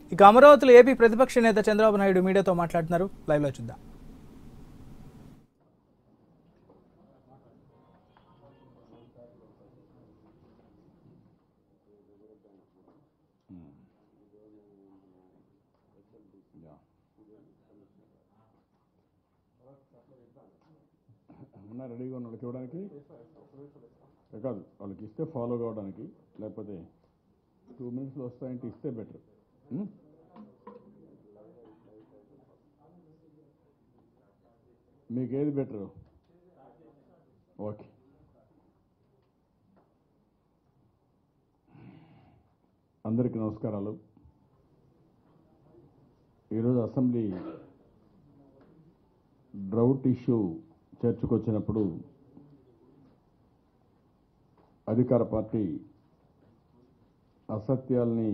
ఇక అమరావతిలో ఏపీ ప్రతిపక్ష నేత చంద్రబాబు నాయుడు మీడియాతో మాట్లాడుతున్నారు లైవ్లో చూద్దాం ఉన్నా రెడీగా ఉన్నాడు చూడడానికి ఏ కాదు వాళ్ళకి ఇస్తే ఫాలో కావడానికి లేకపోతే టూ మినిట్స్లో వస్తాయంటే ఇస్తే బెటర్ మీకు ఏది బెటర్ ఓకే అందరికీ నమస్కారాలు ఈరోజు అసెంబ్లీ డ్రౌట్ ఇష్యూ చర్చకు వచ్చినప్పుడు అధికార పార్టీ అసత్యాల్ని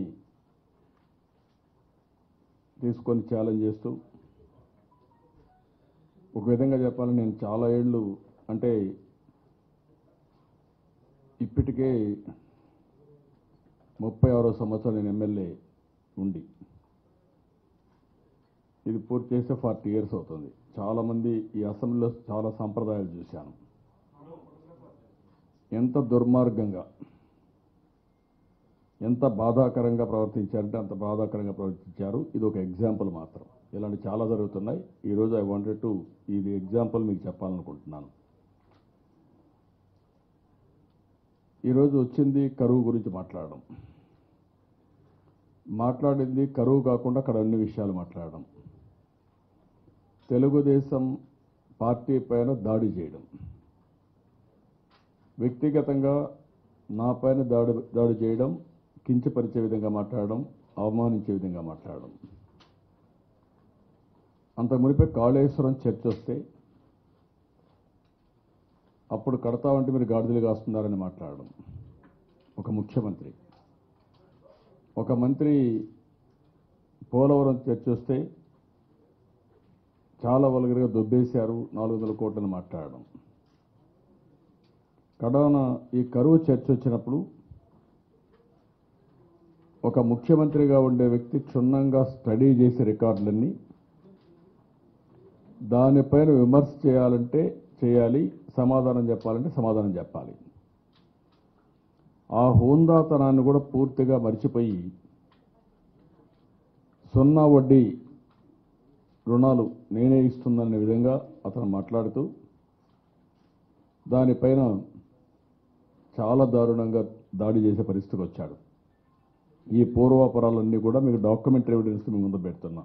తీసుకొని ఛాలెంజ్ చేస్తూ ఒక విధంగా చెప్పాలని నేను చాలా ఏళ్ళు అంటే ఇప్పటికే ముప్పై ఆరో సంవత్సరం నేను ఎమ్మెల్యే ఉండి ఇది పూర్తి చేస్తే ఫార్టీ ఇయర్స్ అవుతుంది చాలామంది ఈ అసెంబ్లీలో చాలా సాంప్రదాయాలు చూశాను ఎంత దుర్మార్గంగా ఎంత బాధాకరంగా ప్రవర్తించారంటే అంత బాధాకరంగా ప్రవర్తించారు ఇది ఒక ఎగ్జాంపుల్ మాత్రం ఇలాంటి చాలా జరుగుతున్నాయి ఈరోజు ఐ వాంటెడ్ టు ఇది ఎగ్జాంపుల్ మీకు చెప్పాలనుకుంటున్నాను ఈరోజు వచ్చింది కరువు గురించి మాట్లాడడం మాట్లాడింది కరువు కాకుండా అక్కడ అన్ని విషయాలు మాట్లాడడం తెలుగుదేశం పార్టీ పైన దాడి చేయడం వ్యక్తిగతంగా నా పైన దాడి దాడి చేయడం కించపరిచే విధంగా మాట్లాడడం అవమానించే విధంగా మాట్లాడడం అంత మునిపే కాళేశ్వరం చర్చ వస్తే అప్పుడు కడతామంటే మీరు గాడిదలు కాస్తున్నారని మాట్లాడడం ఒక ముఖ్యమంత్రి ఒక మంత్రి పోలవరం చర్చ వస్తే చాలా వల్గర్గా దొబ్బేశారు నాలుగు వందల కోట్లని మాట్లాడడం కడాన ఈ కరువు చర్చ వచ్చినప్పుడు ఒక ముఖ్యమంత్రిగా ఉండే వ్యక్తి క్షుణ్ణంగా స్టడీ చేసే రికార్డులన్నీ దానిపైన విమర్శ చేయాలంటే చేయాలి సమాధానం చెప్పాలంటే సమాధానం చెప్పాలి ఆ హోందాతనాన్ని కూడా పూర్తిగా మర్చిపోయి సున్నా వడ్డీ రుణాలు నేనే ఇస్తుందనే విధంగా అతను మాట్లాడుతూ దానిపైన చాలా దారుణంగా దాడి చేసే పరిస్థితికి వచ్చాడు ఈ పూర్వాపరాలన్నీ కూడా మీకు డాక్యుమెంటరీ ఎవిడెన్స్ మీ ముందు పెడుతున్నా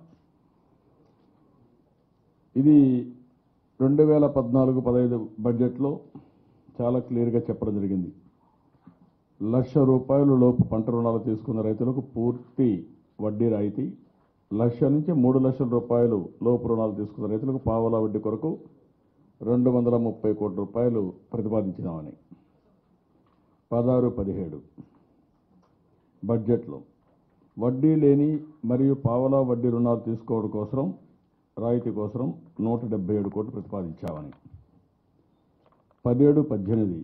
ఇది రెండు వేల పద్నాలుగు పదహైదు బడ్జెట్లో చాలా క్లియర్గా చెప్పడం జరిగింది లక్ష రూపాయలు లోపు పంట రుణాలు తీసుకున్న రైతులకు పూర్తి వడ్డీ రాయితీ లక్ష నుంచి మూడు లక్షల రూపాయలు లోపు రుణాలు తీసుకున్న రైతులకు పావలా వడ్డీ కొరకు రెండు వందల ముప్పై కోట్ల రూపాయలు ప్రతిపాదించినామని పదహారు పదిహేడు బడ్జెట్లో వడ్డీ లేని మరియు పావలా వడ్డీ రుణాలు తీసుకోవడం కోసం రాయితీ కోసం నూట డెబ్బై ఏడు కోట్లు ప్రతిపాదించామని పదిహేడు పద్దెనిమిది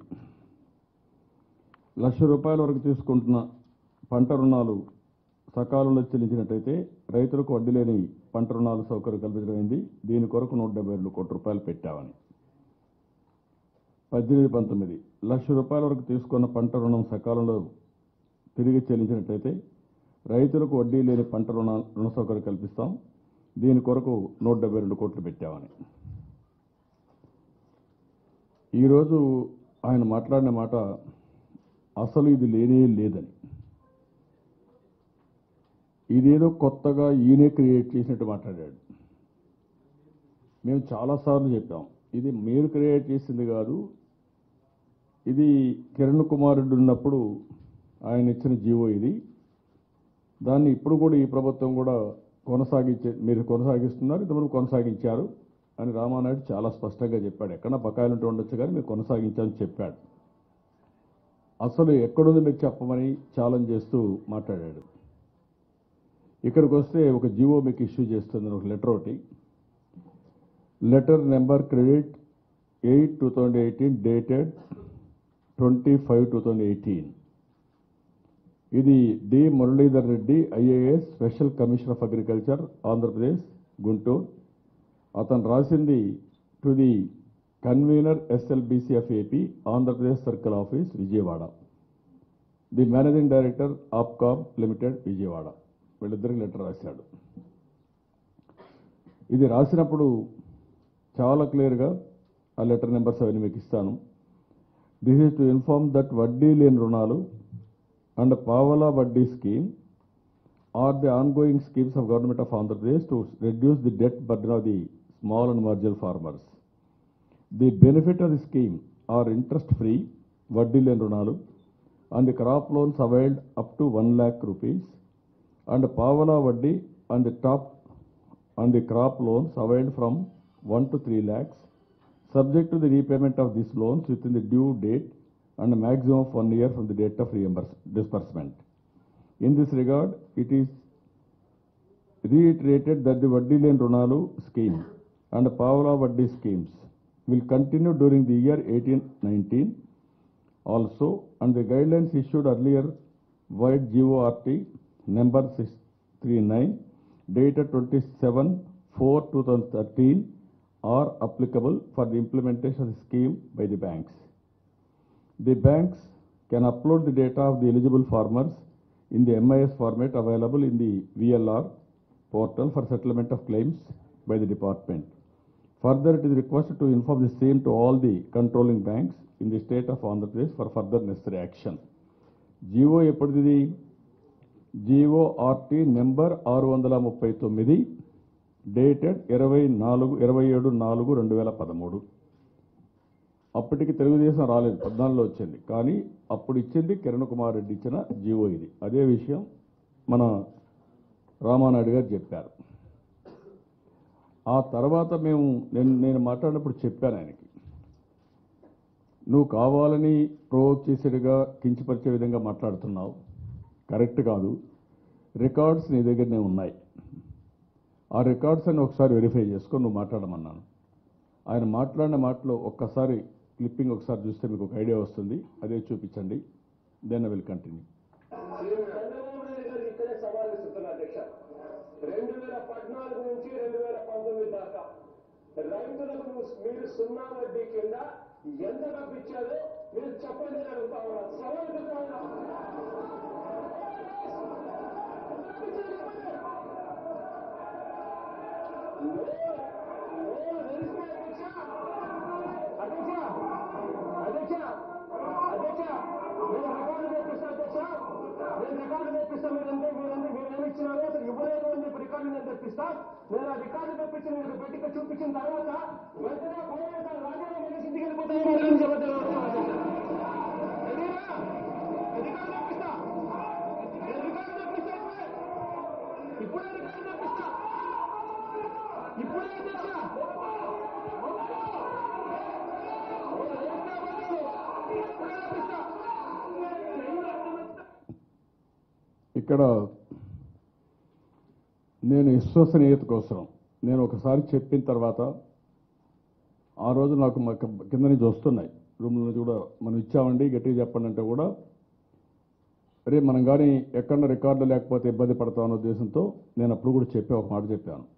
లక్ష రూపాయల వరకు తీసుకుంటున్న పంట రుణాలు సకాలంలో చెల్లించినట్టయితే రైతులకు వడ్డీ లేని పంట రుణాలు సౌకర్యం కల్పించడమైంది దీని కొరకు నూట డెబ్బై రెండు కోట్ల రూపాయలు పెట్టామని పద్దెనిమిది పంతొమ్మిది లక్ష రూపాయల వరకు తీసుకున్న పంట రుణం సకాలంలో తిరిగి చెల్లించినట్లయితే రైతులకు వడ్డీ లేని పంట రుణ రుణ సౌకర్యం కల్పిస్తాం దీని కొరకు నూట డెబ్బై రెండు కోట్లు పెట్టామని ఈరోజు ఆయన మాట్లాడిన మాట అసలు ఇది లేనే లేదని ఇదేదో కొత్తగా ఈయనే క్రియేట్ చేసినట్టు మాట్లాడాడు మేము చాలాసార్లు చెప్పాం ఇది మీరు క్రియేట్ చేసింది కాదు ఇది కిరణ్ కుమార్ రెడ్డి ఉన్నప్పుడు ఆయన ఇచ్చిన జీవో ఇది దాన్ని ఇప్పుడు కూడా ఈ ప్రభుత్వం కూడా కొనసాగించే మీరు కొనసాగిస్తున్నారు ఇంతవరకు కొనసాగించారు అని రామానాయుడు చాలా స్పష్టంగా చెప్పాడు ఎక్కడ బకాయిలు ఉంటూ ఉండొచ్చు కానీ మీరు కొనసాగించాలని చెప్పాడు అసలు ఎక్కడుంది మీరు చెప్పమని ఛాలెంజ్ చేస్తూ మాట్లాడాడు ఇక్కడికి వస్తే ఒక జీవో మీకు ఇష్యూ చేస్తుంది ఒక లెటర్ ఒకటి letter number credit eight two thousand eighteen dated twenty five two thousand eighteen ఇది D Muralidhar Reddy IAS special commissioner of agriculture Andhra Pradesh Guntur అతను రాసింది to the convener SLBC of AP Andhra Pradesh circle office Vijayawada the managing director Apcom limited Vijayawada వీళ్ళిద్దరికి letter రాశాడు ఇది రాసినప్పుడు చాలా క్లియర్గా ఆ లెటర్ నెంబర్స్ అవన్నీ మీకు ఇస్తాను this is to inform that వడ్డీ లేని రుణాలు అండ్ పావలా వడ్డీ scheme are the ongoing schemes of government of Andhra Pradesh to reduce the debt burden of the small and marginal farmers the benefit of the scheme are interest free వడ్డీ లేని రుణాలు and the crop loans availed up to one lakh rupees and పావలా వడ్డీ and the top on the crop loans availed from 1 to 3 lakhs, subject to the repayment of these loans within the due date and a maximum of one year from the date of reimburse, disbursement. In this regard, it is reiterated that the Vaddi Lane Runalu scheme and Pavla Vaddi schemes will continue during the year 1819 also, and the guidelines issued earlier via GORT number 639 dated 27 4 2013 are applicable for the implementation of the scheme by the banks. The banks can upload the data of the eligible farmers in the MIS format available in the VLR portal for settlement of claims by the department. Further, it is requested to inform the same to all the controlling banks in the state of Andhra Pradesh for further necessary action. GO ఎప్పటిది GO RT number ఆరు వందల ముప్పై తొమ్మిది dated ఇరవై నాలుగు ఇరవై ఏడు నాలుగు రెండు వేల పదమూడు అప్పటికి తెలుగుదేశం రాలేదు పద్నాలుగులో వచ్చింది కానీ అప్పుడు ఇచ్చింది కిరణ్ కుమార్ రెడ్డి ఇచ్చిన జీవో ఇది అదే విషయం మన రామానాయుడు గారు చెప్పారు ఆ తర్వాత మేము నేను నేను మాట్లాడినప్పుడు చెప్పాను ఆయనకి నువ్వు కావాలని ప్రోవోక్ చేసేట్టుగా కించపరిచే విధంగా మాట్లాడుతున్నావు కరెక్ట్ కాదు రికార్డ్స్ నీ దగ్గరనే ఉన్నాయి ఆ రికార్డ్స్ అని ఒకసారి వెరిఫై చేసుకో నువ్వు మాట్లాడమన్నాను ఆయన మాట్లాడిన మాటలో ఒక్కసారి క్లిప్పింగ్ ఒకసారి చూస్తే మీకు ఒక ఐడియా వస్తుంది అదే చూపించండి దెన్ విల్ కంటిన్యూ నేను చంద్రబాబు నాయుడు గారు ఇక్కడే సవాల్ ఇస్తున్నా అధ్యక్ష రెండు వేల పద్నాలుగు నుంచి రెండు వేల పంతొమ్మిది దాకా రైతులకు నువ్వు- మీరు సున్నా వడ్డీ కింద ఎంత డబ్బు ఇచ్చారో మీరు చెప్పండి అని అడుగుతా ఉన్నారు సవాల్ ఇస్తున్నా ఉన్నా. నో, నో, తెలుసుకో అధ్యక్ష. అధ్యక్ష అధ్యక్ష అధ్యక్ష నేను రికార్డు తెప్పిస్తా అధ్యక్ష నేను రికార్డు తెప్పిస్తా మీరంటే మీరంటే మీరు ఏమి ఇచ్చినారో అసలు ఇవ్వలేదు అని చెప్పి రికార్డు నేను తెప్పిస్తా నేను ఆ రికార్డు తెప్పించి మీకు పెట్టిక చూపించిన తర్వాత వెంటనే పోయేసారి రాజీనామా చేసి ఇంటికి వెళ్ళిపోతాను అని చెబుతాను రెడీనా? రికార్డు తెప్పిస్తా నేను రికార్డు తెప్పిస్తా ఇప్పుడే. ఇప్పుడే రికార్డు తెప్పిస్తా ఇప్పుడే అధ్యక్ష ఇక్కడ నేను విశ్వసనీయత కోసం నేను ఒకసారి చెప్పిన తర్వాత ఆ రోజు నాకు మా కింద కింద నుంచి వస్తున్నాయి రూమ్ల నుంచి కూడా మనం ఇచ్చామండి గట్టిగా చెప్పండి అంటే కూడా రే మనం కానీ ఎక్కడ రికార్డు లేకపోతే ఇబ్బంది పడతామన్న ఉద్దేశంతో నేను అప్పుడు కూడా చెప్పే ఒక మాట చెప్పాను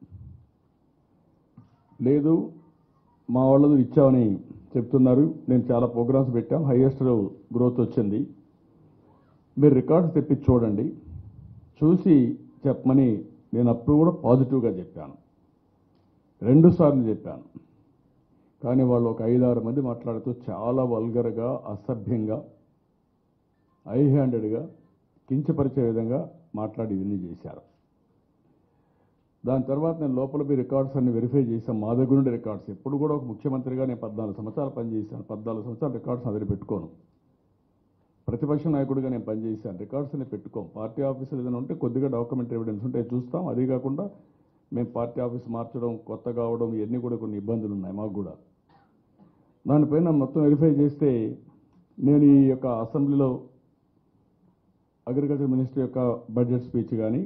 లేదు మా వాళ్ళు ఇచ్చామని చెప్తున్నారు నేను చాలా ప్రోగ్రామ్స్ పెట్టాం హైయెస్ట్ గ్రోత్ వచ్చింది మీరు రికార్డ్స్ తెప్పి చూడండి చూసి చెప్పమని నేను అప్పుడు కూడా పాజిటివ్గా చెప్పాను రెండు సార్లు చెప్పాను కానీ వాళ్ళు ఒక ఐదారు మంది మాట్లాడుతూ చాలా వల్గర్గా అసభ్యంగా ఐ హ్యాండెడ్గా కించపరిచే విధంగా మాట్లాడి ఇవన్నీ చేశారు దాని తర్వాత నేను లోపల మీ రికార్డ్స్ అన్ని వెరిఫై చేశాం మా దగ్గర ఉండే రికార్డ్స్ ఎప్పుడు కూడా ఒక ముఖ్యమంత్రిగా నేను పద్నాలుగు సంవత్సరాలు పనిచేశాను పద్నాలుగు సంవత్సరాలు రికార్డ్స్ అదిరి పెట్టుకోను ప్రతిపక్ష నాయకుడిగా నేను పనిచేశాను రికార్డ్స్ అని పెట్టుకోం పార్టీ ఆఫీసులు ఏదైనా ఉంటే కొద్దిగా డాక్యుమెంట్ ఎవిడెన్స్ ఉంటే చూస్తాం అదే కాకుండా మేము పార్టీ ఆఫీస్ మార్చడం కొత్త కావడం ఇవన్నీ కూడా కొన్ని ఇబ్బందులు ఉన్నాయి మాకు కూడా దానిపైన మొత్తం వెరిఫై చేస్తే నేను ఈ యొక్క అసెంబ్లీలో అగ్రికల్చర్ మినిస్టర్ యొక్క బడ్జెట్ స్పీచ్ కానీ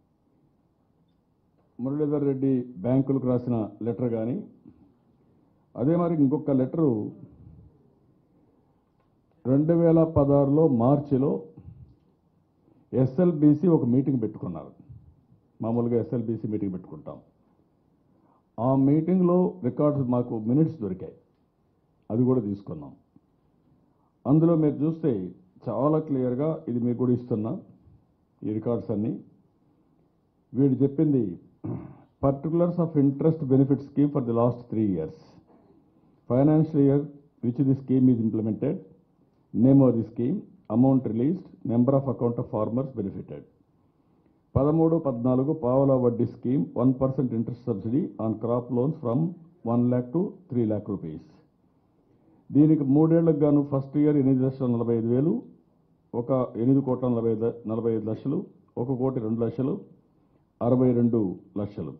మురళీధర్ రెడ్డి బ్యాంకులకు రాసిన లెటర్ కానీ అదే మరి ఇంకొక లెటరు రెండు వేల పదహారులో మార్చిలో ఎస్ఎల్బీసీ ఒక మీటింగ్ పెట్టుకున్నారు మామూలుగా ఎస్ఎల్బీసీ మీటింగ్ పెట్టుకుంటాం ఆ మీటింగ్లో రికార్డ్స్ మాకు మినిట్స్ దొరికాయి అది కూడా తీసుకున్నాం అందులో మీరు చూస్తే చాలా క్లియర్గా ఇది మీకు కూడా ఇస్తున్నా ఈ రికార్డ్స్ అన్నీ వీడు చెప్పింది particulars of interest benefit scheme for the last three years financial year which the scheme is implemented name of the scheme amount released number of account of farmers benefited పదమూడు పద్నాలుగు పావలా వడ్డీ scheme one percent interest subsidy on crop loans from one lakh to three lakh rupees దీనికి మూడేళ్లకు గాను first year ఎనిమిది లక్షల నలభై ఐదు వేలు ఒక ఎనిమిది కోట్ల నలభై ఐదు నలభై ఐదు లక్షలు ఒక కోటి రెండు లక్షలు అరవై రెండు లక్షలు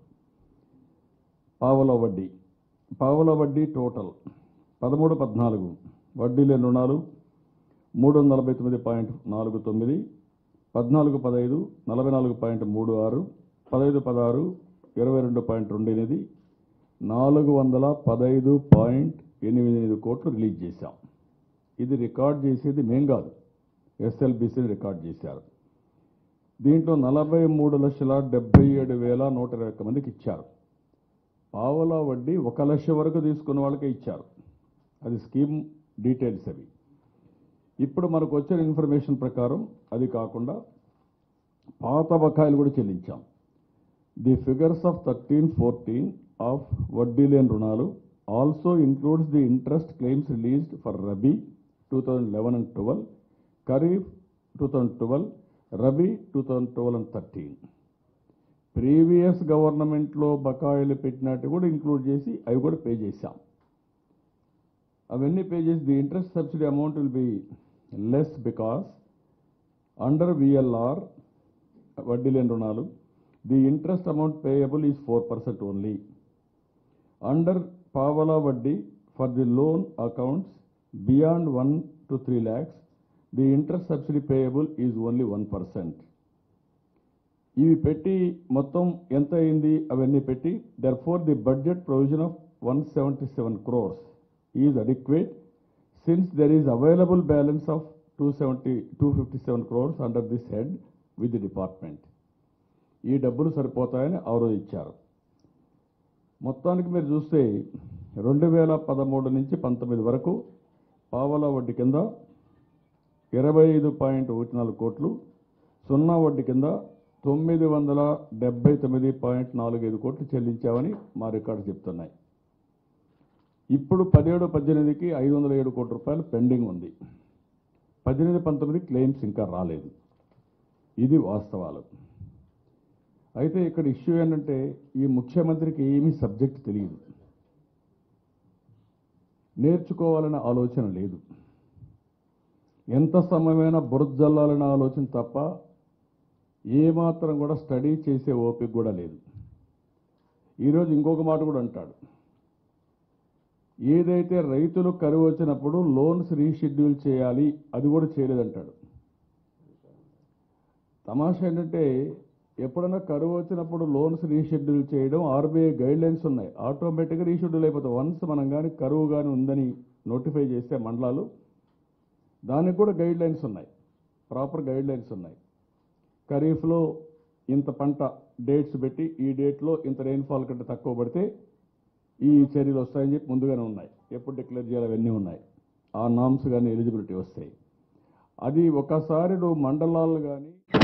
పావలా వడ్డీ పావలా వడ్డీ టోటల్ పదమూడు పద్నాలుగు వడ్డీ లేని రుణాలు మూడు వందల నలభై తొమ్మిది పాయింట్ నాలుగు తొమ్మిది పద్నాలుగు పదహైదు నలభై నాలుగు పాయింట్ మూడు ఆరు పదహైదు పదహారు ఇరవై రెండు పాయింట్ రెండు ఎనిమిది నాలుగు వందల పదహైదు పాయింట్ ఎనిమిది ఎనిమిది కోట్లు రిలీజ్ చేశాం ఇది రికార్డ్ చేసేది మేం కాదు ఎస్ఎల్బిసిని రికార్డ్ చేశారు దీంట్లో నలభై మూడు లక్షల డెబ్బై ఏడు వేల నూట ఇరవై ఒక్క మందికి ఇచ్చారు పావలా వడ్డీ ఒక లక్ష వరకు తీసుకున్న వాళ్ళకే ఇచ్చారు అది స్కీమ్ డీటెయిల్స్ అవి ఇప్పుడు మనకు వచ్చిన ఇన్ఫర్మేషన్ ప్రకారం అది కాకుండా పాత బకాయిలు కూడా చెల్లించాం the figures of thirteen fourteen of వడ్డీ లేని రుణాలు also includes the interest claims released for rabi two thousand eleven and twelve kharif two thousand twelve rabi two thousand twelve and thirteen previous గవర్నమెంట్లో బకాయిలు పెట్టినట్టు కూడా ఇంక్లూడ్ చేసి అవి కూడా పే చేశాం అవన్నీ పే చేసి the interest subsidy amount will be less because under VLR వడ్డీ లేని రుణాలు the interest amount payable is four percent only under పావలా వడ్డీ for the loan accounts beyond one to three lakhs the interest subsidy payable is only one percent ఇవి పెట్టి మొత్తం ఎంత అయింది అవన్నీ పెట్టి therefore the budget provision of one seventy seven crores is adequate since there is available balance of two seventy two fifty seven crores under this head with the department ఈ డబ్బులు సరిపోతాయని ఆరోధించారు మొత్తానికి మీరు చూస్తే రెండు వేల పదమూడు నుంచి పంతొమ్మిది వరకు పావలా వడ్డీ కింద ఇరవై ఐదు పాయింట్ ఒకటి నాలుగు కోట్లు సున్నా వడ్డీ కింద తొమ్మిది వందల డెబ్బై తొమ్మిది పాయింట్ నాలుగు ఐదు కోట్లు చెల్లించామని మా రికార్డు చెప్తున్నాయి ఇప్పుడు పదిహేడు పద్దెనిమిదికి ఐదు వందల ఏడు కోట్ల రూపాయలు పెండింగ్ ఉంది పద్దెనిమిది పంతొమ్మిది క్లెయిమ్స్ ఇంకా రాలేదు ఇది వాస్తవాలు అయితే ఇక్కడ ఇష్యూ ఏంటంటే ఈ ముఖ్యమంత్రికి ఏమీ సబ్జెక్ట్ తెలియదు నేర్చుకోవాలనే ఆలోచన లేదు ఎంత సమయమైనా బురజల్లాలనే ఆలోచన తప్ప ఏమాత్రం కూడా స్టడీ చేసే ఓపిక కూడా లేదు ఈరోజు ఇంకొక మాట కూడా అంటాడు ఏదైతే రైతులు కరువు వచ్చినప్పుడు లోన్స్ రీషెడ్యూల్ చేయాలి అది కూడా చేయలేదంటాడు తమాషా ఏంటంటే ఎప్పుడైనా కరువు వచ్చినప్పుడు లోన్స్ రీషెడ్యూల్ చేయడం ఆర్బీఐ గైడ్ లైన్స్ ఉన్నాయి ఆటోమేటిక్గా రీషెడ్యూల్ అయిపోతాయి వన్స్ మనం కానీ కరువు కానీ ఉందని నోటిఫై చేస్తే మండలాలు దానికి కూడా గైడ్ లైన్స్ ఉన్నాయి ప్రాపర్ గైడ్ లైన్స్ ఉన్నాయి ఖరీఫ్లో ఇంత పంట డేట్స్ పెట్టి ఈ డేట్లో ఇంత రెయిన్ఫాల్ కంటే తక్కువ పడితే ఈ చర్యలు వస్తాయని చెప్పి ముందుగానే ఉన్నాయి ఎప్పుడు డిక్లేర్ చేయాలి అవన్నీ ఉన్నాయి ఆ నామ్స్ కానీ ఎలిజిబిలిటీ వస్తాయి అది ఒకసారి నువ్వు మండలాలు కానీ